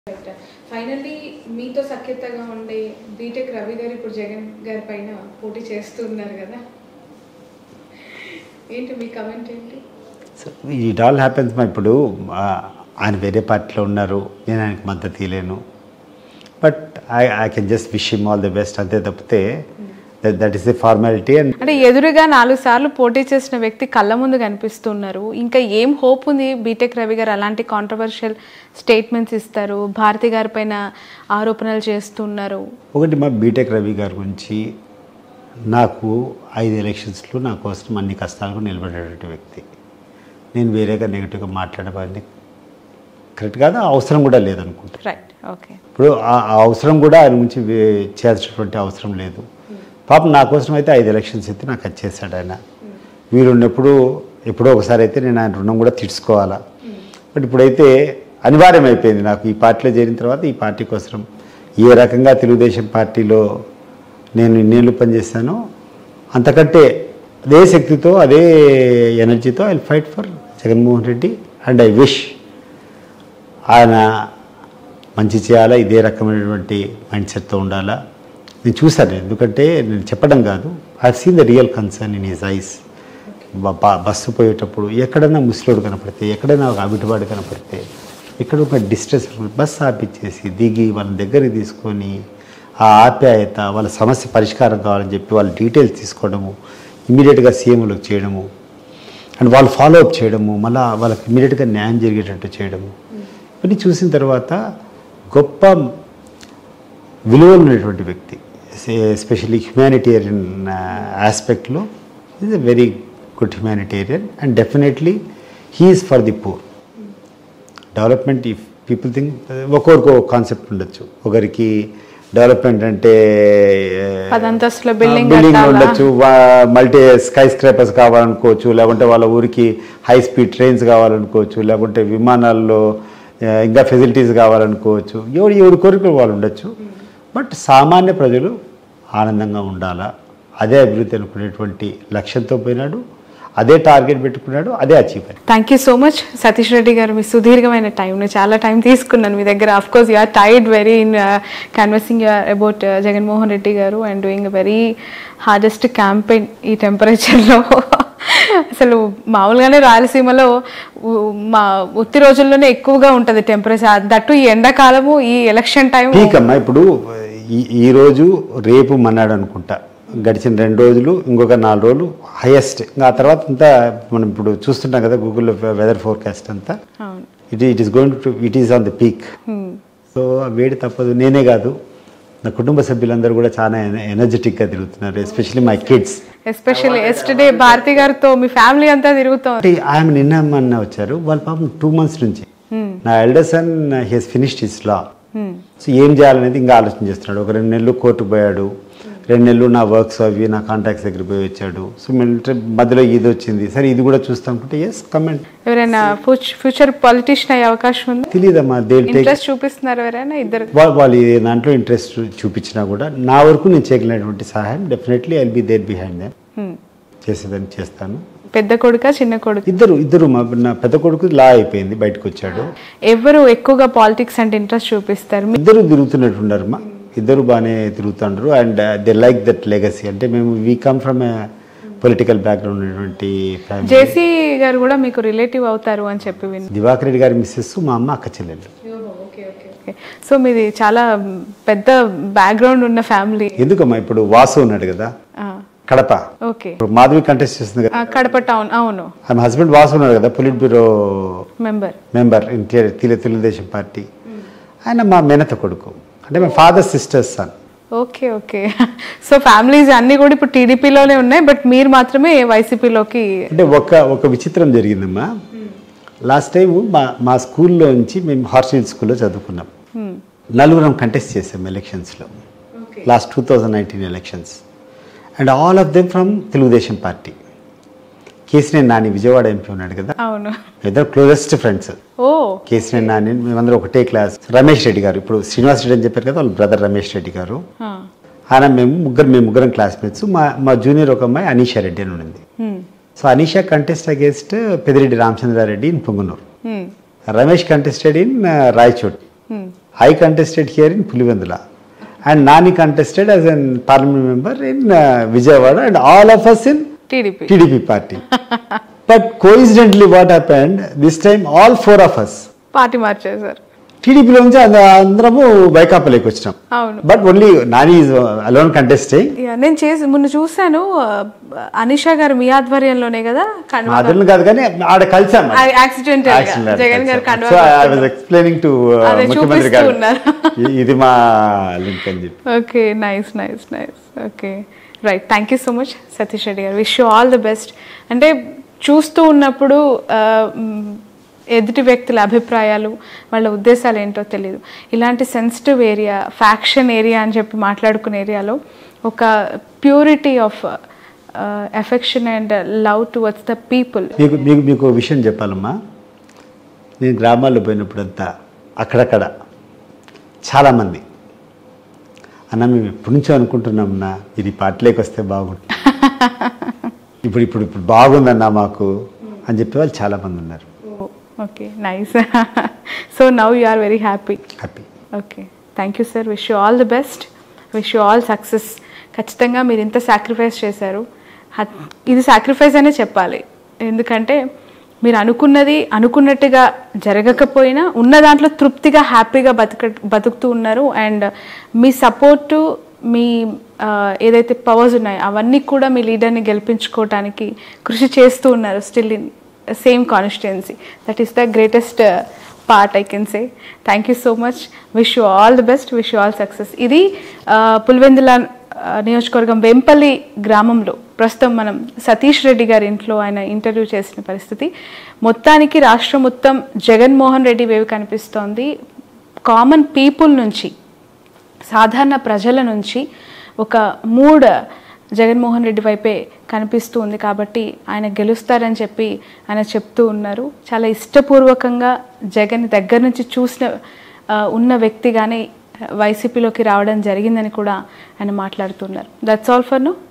Finally మీతో సఖ్యతగా ఉండే BTech Ravi గారు ఇప్పుడు జగన్ గారి పైన పోటీ చేస్తున్నారు కదా ఏంటి మీ కమెంట్ ఏంటి ఇట్ ఆల్ హ్యాపెన్స్ మా ఇప్పుడు ఆ, ఆయన వేరే పార్టీలో ఉన్నారు నేను ఆయనకు మద్దతు ఇవ్వలేను but I I can just wish him all the best అంతే తప్పితే that is the formality and అంటే ఎదురుగా నాలుగు సార్లు పోటీ చేసిన వ్యక్తి కళ్ళ ముందు కనిపిస్తున్నారు ఇంకా ఏం హోప్ ఉంది బీటెక్ రవి గారు అలాంటి కాంట్రవర్షియల్ స్టేట్మెంట్స్ ఇస్తారు భారతి గారి పైన ఆరోపణలు చేస్తున్నారు ఒకటి మా బీటెక్ రవి గారి గురించి నాకు ఐదు ఎలక్షన్స్లో నా కోసం అన్ని కష్టాలకు నిలబడేటువంటి వ్యక్తి నేను వేరేగా నెగిటివ్గా మాట్లాడబడింది కరెక్ట్ కాదు ఆ అవసరం కూడా లేదనుకుంటా రైట్ ఓకే ఇప్పుడు ఆ ఆ అవసరం కూడా ఆయన గురించి వే- చేయాల్సినటువంటి అవసరం లేదు పాపం నా కోసం అయితే ఐదు ఎలక్షన్స్ అయితే నాకు అది చేశాడు ఆయన వీరున్నప్పుడు ఎప్పుడో ఒకసారి అయితే నేను ఆయన రుణం కూడా తీర్చుకోవాలా బట్ ఇప్పుడైతే అనివార్యం అయిపోయింది నాకు ఈ పార్టీలో చేరిన తర్వాత ఈ పార్టీ కోసం ఏ రకంగా తెలుగుదేశం పార్టీలో నేను ఇన్నేళ్ళు పనిచేశానో అంతకంటే అదే శక్తితో అదే ఎనర్జీతో I fight for Jaganmohan Reddy and I wish ఆయన మంచి చేయాలా ఇదే రకమైనటువంటి మైండ్ సెట్తో ఉండాలా నేను చూశాను ఎందుకంటే నేను చెప్పడం కాదు I seen the real concern in his eyes bus పోయేటప్పుడు ఎక్కడైనా ముసలోడు కనపడితే ఎక్కడైనా ఒక అవిటివాడు కనపడితే ఎక్కడ ఒక డిస్ట్రెస్ బస్సు ఆపిచ్చేసి దిగి వాళ్ళ దగ్గరికి తీసుకొని ఆ ఆప్యాయత వాళ్ళ సమస్య పరిష్కారం కావాలని చెప్పి వాళ్ళ డీటెయిల్స్ తీసుకోవడము ఇమీడియట్గా సీఎంలోకి చేయడము అండ్ వాళ్ళు ఫాలో అప్ చేయడము మళ్ళీ వాళ్ళకి ఇమీడియట్గా న్యాయం జరిగేటట్టు చేయడము ఇవన్నీ చూసిన తర్వాత గొప్ప విలువలు ఉన్నటువంటి వ్యక్తి ఎస్పెషల్లీ హ్యుమానిటేరియన్ ఆస్పెక్ట్లో is a very good humanitarian and definitely he's for the poor development if people think ఒక్కొరికి ఒక కాన్సెప్ట్ ఉండొచ్చు ఒకరికి డెవలప్మెంట్ అంటే పదంతస్తుల బిల్డింగ్ బిల్డింగ్ కట్టాలా? ఉండొచ్చు మల్టీ స్కై స్క్రాపర్స్ కావాలనుకోవచ్చు లేకుంటే వాళ్ళ ఊరికి హై స్పీడ్ ట్రైన్స్ కావాలనుకోవచ్చు లేకుంటే విమానాల్లో ఆ, ఇంకా ఫెసిలిటీస్ కావాలనుకోవచ్చు ఎవరు ఎవరి కోరికలు వాళ్ళు ఉండొచ్చు బట్ సామాన్య ప్రజలు ఆనందంగా ఉండాలా అదే అభివృద్ధి అనుకునేటువంటి లక్ష్యంతో పోయినాడు అదే టార్గెట్ పెట్టుకున్నాడు అదే అచీవ్ అయ్యాడు thank you so much Satish Reddy గారు మీ సుదీర్ఘమైన టైం చాలా టైం తీసుకున్నాను మీ దగ్గర of course you're tired very in conversing you're about Jaganmohan Reddy గారు and doing very hardest campaign ఈ టెంపరేచర్లో అసలు మామూలుగానే రాయలసీమలో ఉ- మా ఉత్తి రోజుల్లోనే ఎక్కువగా ఉంటుంది టెంపరేచర్ దట్టు ఈ ఎండాకాలము ఈ ఎలక్షన్ టైం పీక్ అమ్మా ఇప్పుడు ఈ ఈ రోజు రేపు మన్నాడు అనుకుంటా గడిచిన రెండు రోజులు ఇంకొక నాలుగు రోజులు హైయెస్ట్ ఇంకా ఆ తర్వాత అంతా మనం ఇప్పుడు చూస్తుంటాం కదా గూగుల్లో వెదర్ ఫోర్కాస్ట్ అంతా అవును it it is going to it is on the peak so ఆ వేడి తప్పదు నేనే కాదు నా కుటుంబ సభ్యులందరూ కూడా చాలా ఎనర్జెటిక్గా తిరుగుతున్నారు especially my kids especially yesterday Bharathi గారితో మీ ఫ్యామిలీ అంతా తిరుగుతాం అంటే ఆమె నిన్న మొన్న వచ్చారు వాళ్ళ పాపం టూ మంత్స్ నుంచి నా elder son he's finished his law so ఏం చేయాలనేది ఇంకా ఆలోచన చేస్తున్నాడు ఒక రెండు నెలలు కోర్టుకు పోయాడు రెండు నెలలు నా వర్క్స్ అవి నా కాంటాక్ట్స్ దగ్గర పోయి వచ్చాడు సో మిలిటరీ మధ్యలో ఇది వచ్చింది సరే ఇది కూడా చూస్తాం అంటే ఎస్ కమెంట్ ఎవరైనా ఫ్యూచర్ పొలిటీషియన్ అయ్యే అవకాశం ఉంది తెలియదమ్మా దే టేక్ ఇంట్రెస్ట్ చూపిస్తున్నారు ఎవరైనా ఇద్దరు వాళ్ళు వాళ్ళు ఈ దాంట్లో ఇంట్రెస్ట్ చూపించినా కూడా నా వరకు నేను చేయగలిగినటువంటి సహాయం definitely I'll be there behind them Hmm. చేసేదని చేస్తాను పెద్ద కొడుక చిన్న కొడుకు ఇద్దరు ఇద్దరు మా నా పెద్ద కొడుకు లా అయిపోయింది బయటకు వచ్చాడు ఎవరు ఎక్కువగా పాలిటిక్స్ అంటే ఇంట్రెస్ట్ చూపిస్తారు మీ- ఇద్దరు తిరుగుతున్నట్టున్నారు మా ఇద్దరు బాగానే తిరుగుతుండ్రు and they like that legacy అంటే మేము we come from political background ఉన్నటువంటి ఫ్యామిలీ జేసీ గారు కూడా మీకు రిలేటివ్ అవుతారు అని చెప్పి విన్నా దివాకర్ రెడ్డి గారి మిస్సెస్ మా అమ్మ అక్క చెల్లెళ్ళు సో మీది చాలా పెద్ద బ్యాక్గ్రౌండ్ ఉన్న ఫ్యామిలీ ఎందుకమ్మా ఇప్పుడు వాసు ఉన్నాడు కదా కడప ఓకే ఇప్పుడు మాధవి కంటెస్ట్ చేస్తుంది కదా కడప టౌన్ అవును ఆమె హస్బెండ్ వాసు ఉన్నాడు కదా polit bureau member member in తెలు తెలుగుదేశం పార్టీ ఆయన మా మేనత కొడుకు అంటే మా father sisters sun okay okay so families అన్ని కూడా ఇప్పుడు టీడీపీలోనే ఉన్నాయి బట్ మీరు మాత్రమే వైసీపీలోకి అంటే ఒక ఒక విచిత్రం జరిగిందమ్మా లాస్ట్ టైం మా మా స్కూల్లో నుంచి మేము హార్సిల్ స్కూల్లో చదువుకున్నాం నలుగురం కంటెస్ట్ చేసాం ఎలక్షన్స్లో last two thousand nineteen elections and all of them from Telugu Desam party Kesineni Nani Vijayawada MP ఉన్నాడు కదా అవును ఇద్దరు క్లోజెస్ట్ ఫ్రెండ్స్ ఓ కేసినేని నాని మేమందరం ఒకటే క్లాస్ రమేష్ రెడ్డి గారు ఇప్పుడు శ్రీనివాస్ రెడ్డి అని చెప్పారు కదా వాళ్ళ బ్రదర్ రమేష్ రెడ్డి గారు ఆ. ఆయన మేము ముగ్గురు మేము ముగ్గురం క్లాస్మేట్స్ మా మా జూనియర్ ఒక అమ్మాయి అనీషా రెడ్డి అని ఉండింది Hmm. So Anisha contest against Peddireddy Ramachandra Reddy in Punganur Hmm. Ramesh contested in Rayachoti Hmm. I contested here in Pulivendula and Nani contested as an parliament member in Vijayawada and all of us in TDP TDP party but coincidentally what happened this time all four of us party మార్చేశారు టీడీపీలో నుంచి అంద- అందరము వైకాపాలోకి వచ్చినాం అవును but only Nani is alone contesting yeah, నేను చేసి మొన్న చూశాను ఆ, అనిషా గారు మీ ఆధ్వర్యంలోనే కదా కన్వ అతను కాదు కానీ ఆడ కలిసాం యాక్సిడెంటల్ గా Jagan garu so I was కన్వ ఎక్స్ప్లెయినింగ్ టు అదే ముఖ్యమంత్రి చూపిస్తూ గారు ఉన్నారు. ఇ- ఇది మా లింక్ అని చెప్పి okay nice nice nice okay right thank you so much Satish Reddy garu wish you all the best అంటే చూస్తూ ఉన్నప్పుడు ఆ, మ్, ఎదుటి వ్యక్తుల అభిప్రాయాలు వాళ్ళ ఉద్దేశాలు ఏంటో తెలియదు ఇలాంటి సెన్సిటివ్ ఏరియా ఫ్యాక్షన్ ఏరియా అని చెప్పి మాట్లాడుకునే ఏరియాలో ఒక purity of affection and love towards the people మీకు మీకు మీకు ఒక విషయం చెప్పాలమ్మా నేను గ్రామాల్లో పోయినప్పుడంతా అక్కడక్కడ చాలామంది అన్న మేము ఎప్పటి నుంచో అనుకుంటున్నామన్నా ఇది పార్టీలోకి వస్తే బాగుంటుంది ఇప్పుడు ఇప్పుడు ఇప్పుడు బాగుందన్నా మాకు అని చెప్పే వాళ్ళు చాలామంది ఉన్నారు okay nice so now you are very happy happy okay thank you sir wish you all the best wish you all success ఖచ్చితంగా మీరు ఇంత సాక్రిఫైస్ చేశారు హ- ఇది సాక్రిఫైస్ అనే చెప్పాలి ఎందుకంటే మీరు అనుకున్నది అనుకున్నట్టుగా జరగకపోయినా ఉన్న దాంట్లో తృప్తిగా హ్యాపీగా బతుక బతుకుతూ ఉన్నారు అండ్ మీ సపోర్టు మీ ఆ, ఏదైతే పవర్స్ ఉన్నాయో అవన్నీ కూడా మీ లీడర్ని గెలిపించుకోవటానికి కృషి చేస్తూ ఉన్నారు still in same constituency that is the greatest part I can say thank you so much wish you all the best wish you all success ఇది ఆ, పులివెందుల ఆ, నియోజకవర్గం వెంపల్లి గ్రామంలో ప్రస్తుతం మనం సతీష్ రెడ్డి గారి ఇంట్లో ఆయన ఇంటర్వ్యూ చేసిన పరిస్థితి మొత్తానికి రాష్ట్రం మొత్తం జగన్మోహన్ రెడ్డి వేవ్ కనిపిస్తోంది కామన్ పీపుల్ నుంచి సాధారణ ప్రజల నుంచి ఒక మూడ్ జగన్మోహన్ రెడ్డి వైపే కనిపిస్తూ ఉంది కాబట్టి ఆయన గెలుస్తారని చెప్పి ఆయన చెప్తూ ఉన్నారు చాలా ఇష్టపూర్వకంగా జగన్ దగ్గర నుంచి చూసిన ఆ, ఉన్న వ్యక్తిగానే వైసీపీలోకి రావడం జరిగిందని కూడా ఆయన మాట్లాడుతున్నారు దట్స్ ఆల్ ఫర్ నో